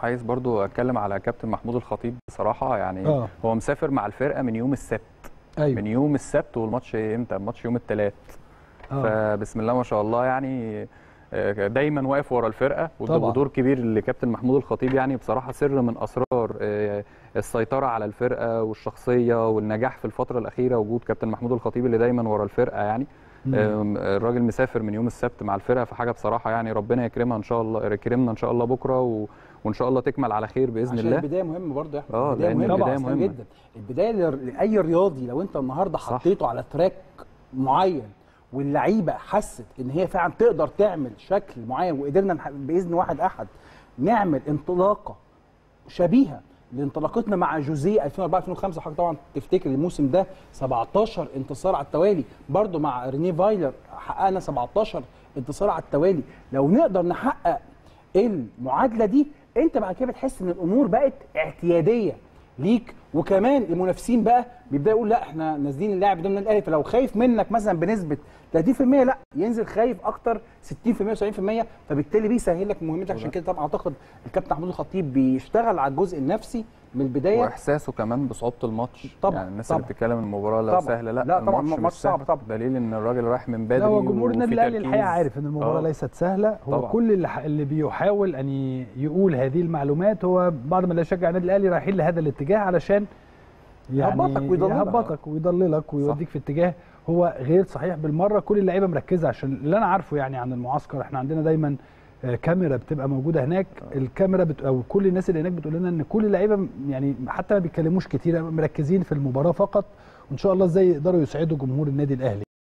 عايز برضو اتكلم على كابتن محمود الخطيب بصراحه يعني آه. هو مسافر مع الفرقه من يوم السبت ايوه من يوم السبت والماتش امتى الماتش يوم الثلاث آه. فبسم الله ما شاء الله يعني آه، دايما واقف ورا الفرقه طبعاً. ودور كبير لكابتن محمود الخطيب يعني بصراحه سر من اسرار آه، السيطره على الفرقه والشخصيه والنجاح في الفتره الاخيره وجود كابتن محمود الخطيب اللي دايما ورا الفرقه يعني مم. آم، الراجل مسافر من يوم السبت مع الفرقه فحاجه بصراحه يعني ربنا يكرمها ان شاء الله يكرمنا ان شاء الله بكره و... وان شاء الله تكمل على خير باذن عشان الله البدايه مهمه برضه يا احمد آه، البدايه لأن مهمه البداية أصلاً مهمة. جدا البدايه لر- لاي رياضي لو انت النهارده صح. حطيته على تراك معين واللعيبه حست ان هي فعلا تقدر تعمل شكل معين وقدرنا نح- باذن واحد احد نعمل انطلاقه شبيهه لانطلاقتنا مع جوزيه 2004 2005 حضرتك طبعا تفتكر الموسم ده 17 انتصار على التوالي برضو مع ريني فايلر حققنا 17 انتصار على التوالي لو نقدر نحقق المعادله دي انت بعد كده بتحس ان الامور بقت اعتياديه ليك وكمان المنافسين بقى بيبداوا يقول لا احنا نازلين اللاعب ده من الاهلي فلو خايف منك مثلا بنسبه 30% لا ينزل خايف اكتر 60% و70% فبالتالي بيسهل لك مهمتك عشان كده طبعا اعتقد الكابتن محمود الخطيب بيشتغل على الجزء النفسي من البدايه واحساسه كمان بصعوبه الماتش طبعاً، يعني الناس طبعاً. اللي بتتكلم إن المباراه لا طبعاً. سهله لا لا طبعاً، الماتش ماتش مش صعب سهل. طبعاً. دليل ان الراجل رايح من بدري لا هو جمهور وفي النادي الاهلي الحقيقه تركيز. عارف ان المباراه آه. ليست سهله هو طبعاً. كل اللي, ح- اللي بيحاول ان ي- يقول هذه المعلومات هو بعض من اللي يشجع النادي الاهلي رايحين لهذا الاتجاه علشان يعني يهبطك ويضللك. يهبطك ويضللك ويوديك في اتجاه هو غير صحيح بالمره كل اللعيبه مركزه عشان اللي انا عارفه يعني عن المعسكر احنا عندنا دايما آه، كاميرا بتبقى موجوده هناك الكاميرا بت... او كل الناس اللي هناك بتقول لنا ان كل اللعيبه م- يعني حتى ما بيتكلموش كتير مركزين في المباراه فقط وان شاء الله ازاي يقدروا يسعدوا جمهور النادي الاهلي